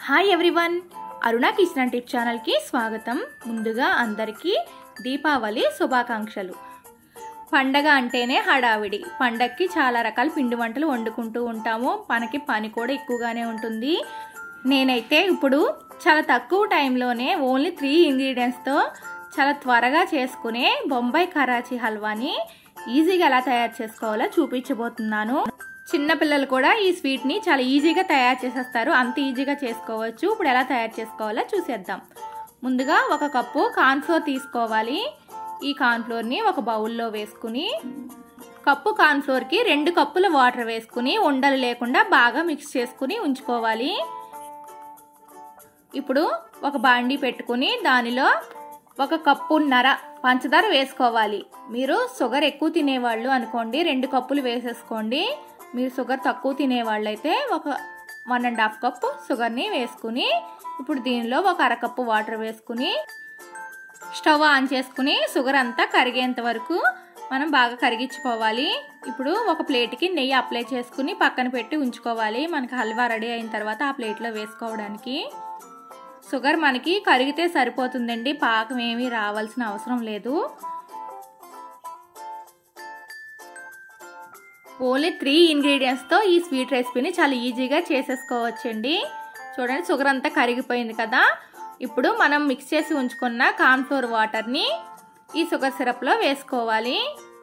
hi everyone Aruna kitchen tip ఛానల్కి స్వాగతం ముందుగా అందరికీ దీపావళి శుభాకాంక్షలు పండగ అంటేనే హడావిడి పండగకి చాలా రకాల పిండి వంటలు వండుకుంటూ ఉంటాము మనకి పని కూడా ఎక్కువగానే ఉంటుంది నేనైతే ఇప్పుడు చాలా తక్కువ టైంలోనే ఓన్లీ త్రీ ఇంగ్రీడియంట్స్తో చాలా త్వరగా చేసుకునే బొంబాయి కరాచీ హల్వాని ఈజీగా ఎలా తయారు చేసుకోవాలో చూపించబోతున్నాను చిన్న పిల్లలు కూడా ఈ స్వీట్ని చాలా ఈజీగా తయారు చేసేస్తారు అంత ఈజీగా చేసుకోవచ్చు ఇప్పుడు ఎలా తయారు చేసుకోవాలో చూసేద్దాం ముందుగా ఒక కప్పు కార్న్ఫ్లోర్ తీసుకోవాలి ఈ కార్న్ఫ్లోర్ని ఒక బౌల్లో వేసుకుని కప్పు కార్న్ఫ్లోర్కి రెండు కప్పుల వాటర్ వేసుకుని ఉండలు లేకుండా బాగా మిక్స్ చేసుకుని ఉంచుకోవాలి ఇప్పుడు ఒక బాండీ పెట్టుకుని దానిలో ఒక కప్పున్నర పంచదార వేసుకోవాలి మీరు షుగర్ ఎక్కువ తినేవాళ్ళు అనుకోండి రెండు కప్పులు వేసేసుకోండి మీరు షుగర్ తక్కువ తినేవాళ్ళు అయితే ఒక వన్ అండ్ హాఫ్ కప్ షుగర్ని వేసుకుని ఇప్పుడు దీనిలో ఒక అరకప్పు వాటర్ వేసుకుని స్టవ్ ఆన్ చేసుకుని షుగర్ అంతా కరిగేంత వరకు మనం బాగా కరిగించుకోవాలి ఇప్పుడు ఒక ప్లేట్కి నెయ్యి అప్లై చేసుకుని పక్కన పెట్టి ఉంచుకోవాలి మనకి హల్వా రెడీ అయిన తర్వాత ఆ ప్లేట్లో వేసుకోవడానికి షుగర్ మనకి కరిగితే సరిపోతుందండి పాకం ఏమీ రావాల్సిన అవసరం లేదు ఓన్లీ త్రీ ఇంగ్రీడియంట్స్తో ఈ స్వీట్ రెసిపీని చాలా ఈజీగా చేసేసుకోవచ్చండి చూడండి షుగర్ అంతా కరిగిపోయింది కదా ఇప్పుడు మనం మిక్స్ చేసి ఉంచుకున్న కార్న్ఫ్లోర్ వాటర్ని ఈ షుగర్ సిరప్లో వేసుకోవాలి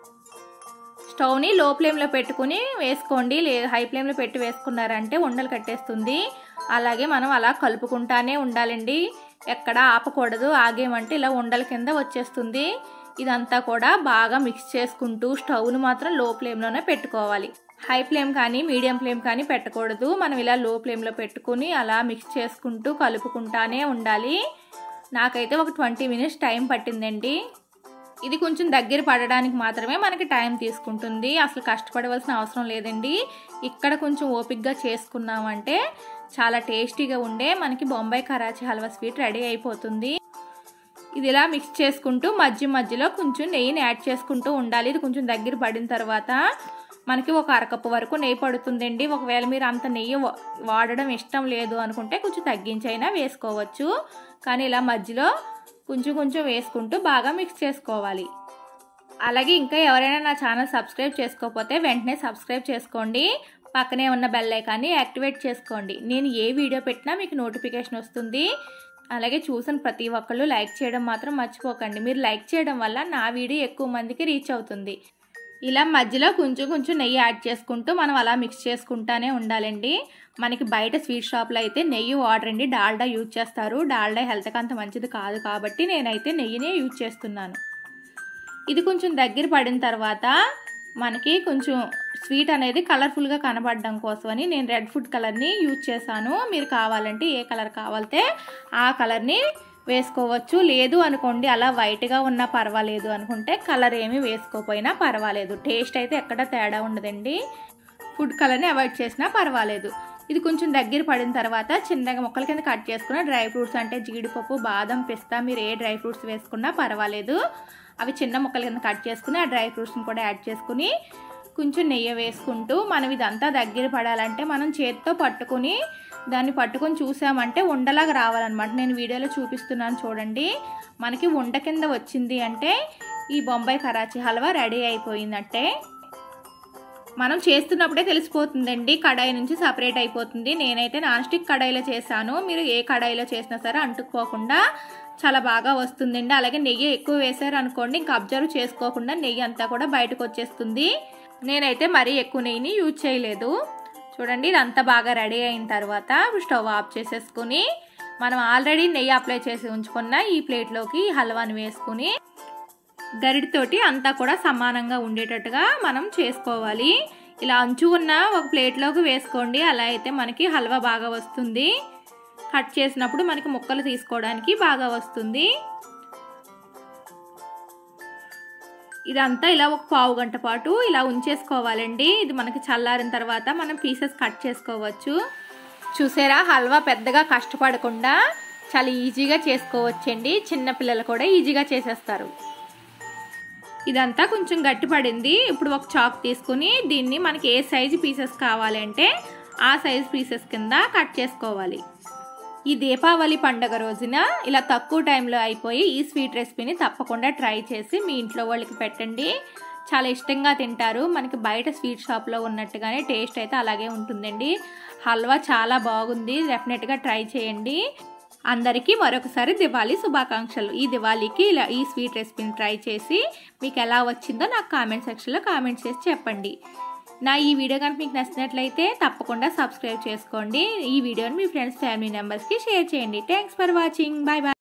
స్టవ్ని లో ఫ్లేమ్లో పెట్టుకుని వేసుకోండి లే హై ఫ్లేమ్లో పెట్టి వేసుకున్నారంటే ఉండలు కట్టేస్తుంది అలాగే మనం అలా కలుపుకుంటానే ఉండాలండి ఎక్కడ ఆపకూడదు ఆగేమంటే ఇలా ఉండల కింద వచ్చేస్తుంది ఇదంతా కూడా బాగా మిక్స్ చేసుకుంటూ స్టవ్ను మాత్రం లో ఫ్లేమ్లోనే పెట్టుకోవాలి హై ఫ్లేమ్ కానీ మీడియం ఫ్లేమ్ కానీ పెట్టకూడదు మనం ఇలా లో ఫ్లేమ్లో పెట్టుకుని అలా మిక్స్ చేసుకుంటూ కలుపుకుంటానే ఉండాలి నాకైతే ఒక ట్వంటీ మినిట్స్ టైం పట్టిందండి ఇది కొంచెం దగ్గర పడడానికి మాత్రమే మనకి టైం తీసుకుంటుంది అసలు కష్టపడవలసిన అవసరం లేదండి ఇక్కడ కొంచెం ఓపిక్గా చేసుకున్నామంటే చాలా టేస్టీగా ఉండే మనకి బొంబాయి కరాచీ హల్వా స్వీట్ రెడీ అయిపోతుంది ఇది ఇలా మిక్స్ చేసుకుంటూ మధ్య మధ్యలో కొంచెం నెయ్యిని యాడ్ చేసుకుంటూ ఉండాలి ఇది కొంచెం దగ్గర పడిన తర్వాత మనకి ఒక అరకప్పు వరకు నెయ్యి పడుతుందండి ఒకవేళ మీరు అంత నెయ్యి వాడడం ఇష్టం లేదు అనుకుంటే కొంచెం తగ్గించైనా వేసుకోవచ్చు కానీ ఇలా మధ్యలో కొంచెం కొంచెం వేసుకుంటూ బాగా మిక్స్ చేసుకోవాలి అలాగే ఇంకా ఎవరైనా నా ఛానల్ సబ్స్క్రైబ్ చేసుకోకపోతే వెంటనే సబ్స్క్రైబ్ చేసుకోండి పక్కనే ఉన్న బెల్ ఐకాన్ని యాక్టివేట్ చేసుకోండి నేను ఏ వీడియో పెట్టినా మీకు నోటిఫికేషన్ వస్తుంది అలాగే చూసిన ప్రతి ఒక్కళ్ళు లైక్ చేయడం మాత్రం మర్చిపోకండి మీరు లైక్ చేయడం వల్ల నా వీడియో ఎక్కువ మందికి రీచ్ అవుతుంది ఇలా మధ్యలో కొంచెం కొంచెం నెయ్యి యాడ్ చేసుకుంటూ మనం అలా మిక్స్ చేసుకుంటానే ఉండాలండి మనకి బయట స్వీట్ షాప్లో అయితే నెయ్యి వాడరండి డాల్డా యూజ్ చేస్తారు డాల్డా హెల్త్కి అంత మంచిది కాదు కాబట్టి నేనైతే నెయ్యినే యూజ్ చేస్తున్నాను ఇది కొంచెం దగ్గర పడిన తర్వాత మనకి కొంచెం స్వీట్ అనేది కలర్ఫుల్గా కనబడడం కోసమని నేను రెడ్ ఫుడ్ కలర్ని యూజ్ చేశాను మీరు కావాలంటే ఏ కలర్ కావాలితే ఆ కలర్ని వేసుకోవచ్చు లేదు అనుకోండి అలా వైట్గా ఉన్నా పర్వాలేదు అనుకుంటే కలర్ ఏమి వేసుకోకపోయినా పర్వాలేదు టేస్ట్ అయితే ఎక్కడ తేడా ఉండదండి ఫుడ్ కలర్ని అవాయిడ్ చేసినా పర్వాలేదు ఇది కొంచెం దగ్గర పడిన తర్వాత చిన్నగా ముక్కల కింద కట్ చేసుకున్న డ్రై ఫ్రూట్స్ అంటే జీడిపప్పు బాదం పిస్తా మీరు ఏ డ్రై ఫ్రూట్స్ వేసుకున్నా పర్వాలేదు అవి చిన్న ముక్కల కింద కట్ చేసుకుని ఆ డ్రై ఫ్రూట్స్ని కూడా యాడ్ చేసుకుని కొంచెం నెయ్యి వేసుకుంటూ మనం ఇదంతా దగ్గర పడాలంటే మనం చేతితో పట్టుకుని దాన్ని పట్టుకొని చూసామంటే ఉండలాగా రావాలన్నమాట నేను వీడియోలో చూపిస్తున్నాను చూడండి మనకి ఉండ కింద వచ్చింది అంటే ఈ బొంబాయి కరాచీ హల్వా రెడీ అయిపోయిందంటే మనం చేస్తున్నప్పుడే తెలిసిపోతుందండి కడాయి నుంచి సపరేట్ అయిపోతుంది నేనైతే నాన్ స్టిక్ కడాయిలో చేశాను మీరు ఏ కడాయిలో చేసినా సరే అంటుకుపోకుండా చాలా బాగా వస్తుందండి అలాగే నెయ్యి ఎక్కువ వేసారు అనుకోండి ఇంకా అబ్జర్వ్ చేసుకోకుండా నెయ్యి అంతా కూడా బయటకు వచ్చేస్తుంది నేనైతే మరీ ఎక్కువ నెయ్యిని యూజ్ చేయలేదు చూడండి ఇదంతా బాగా రెడీ అయిన తర్వాత స్టవ్ ఆఫ్ చేసేసుకుని మనం ఆల్రెడీ నెయ్యి అప్లై చేసి ఉంచుకున్న ఈ ప్లేట్లోకి హల్వాని వేసుకుని గరిటితోటి అంతా కూడా సమానంగా ఉండేటట్టుగా మనం చేసుకోవాలి ఇలా అంచు ఉన్న ఒక ప్లేట్లోకి వేసుకోండి అలా అయితే మనకి హల్వా బాగా వస్తుంది కట్ చేసినప్పుడు మనకి ముక్కలు తీసుకోవడానికి బాగా వస్తుంది ఇదంతా ఇలా ఒక పావు గంట పాటు ఇలా ఉంచేసుకోవాలండి ఇది మనకి చల్లారిన తర్వాత మనం పీసెస్ కట్ చేసుకోవచ్చు చూసారా హల్వా పెద్దగా కష్టపడకుండా చాలా ఈజీగా చేసుకోవచ్చండి చిన్నపిల్లలు కూడా ఈజీగా చేసేస్తారు ఇదంతా కొంచెం గట్టిపడింది ఇప్పుడు ఒక చాక్ తీసుకుని దీన్ని మనకి ఏ సైజు పీసెస్ కావాలంటే ఆ సైజ్ పీసెస్ కింద కట్ చేసుకోవాలి ఈ దీపావళి పండుగ రోజున ఇలా తక్కువ టైంలో అయిపోయి ఈ స్వీట్ రెసిపీని తప్పకుండా ట్రై చేసి మీ ఇంట్లో వాళ్ళకి పెట్టండి చాలా ఇష్టంగా తింటారు మనకి బయట స్వీట్ షాప్లో ఉన్నట్టుగానే టేస్ట్ అయితే అలాగే ఉంటుందండి హల్వా చాలా బాగుంది డెఫినెట్గా ట్రై చేయండి అందరికీ మరొకసారి దివాళీ శుభాకాంక్షలు ఈ దివాళీకి ఇలా ఈ స్వీట్ రెసిపీని ట్రై చేసి మీకు ఎలా వచ్చిందో నాకు కామెంట్ సెక్షన్లో కామెంట్ చేసి చెప్పండి నా ఈ వీడియో కనుక మీకు నచ్చినట్లయితే తప్పకుండా సబ్స్క్రైబ్ చేసుకోండి ఈ వీడియోని మీ ఫ్రెండ్స్ ఫ్యామిలీ మెంబర్స్కి షేర్ చేయండి thanks for watching bye bye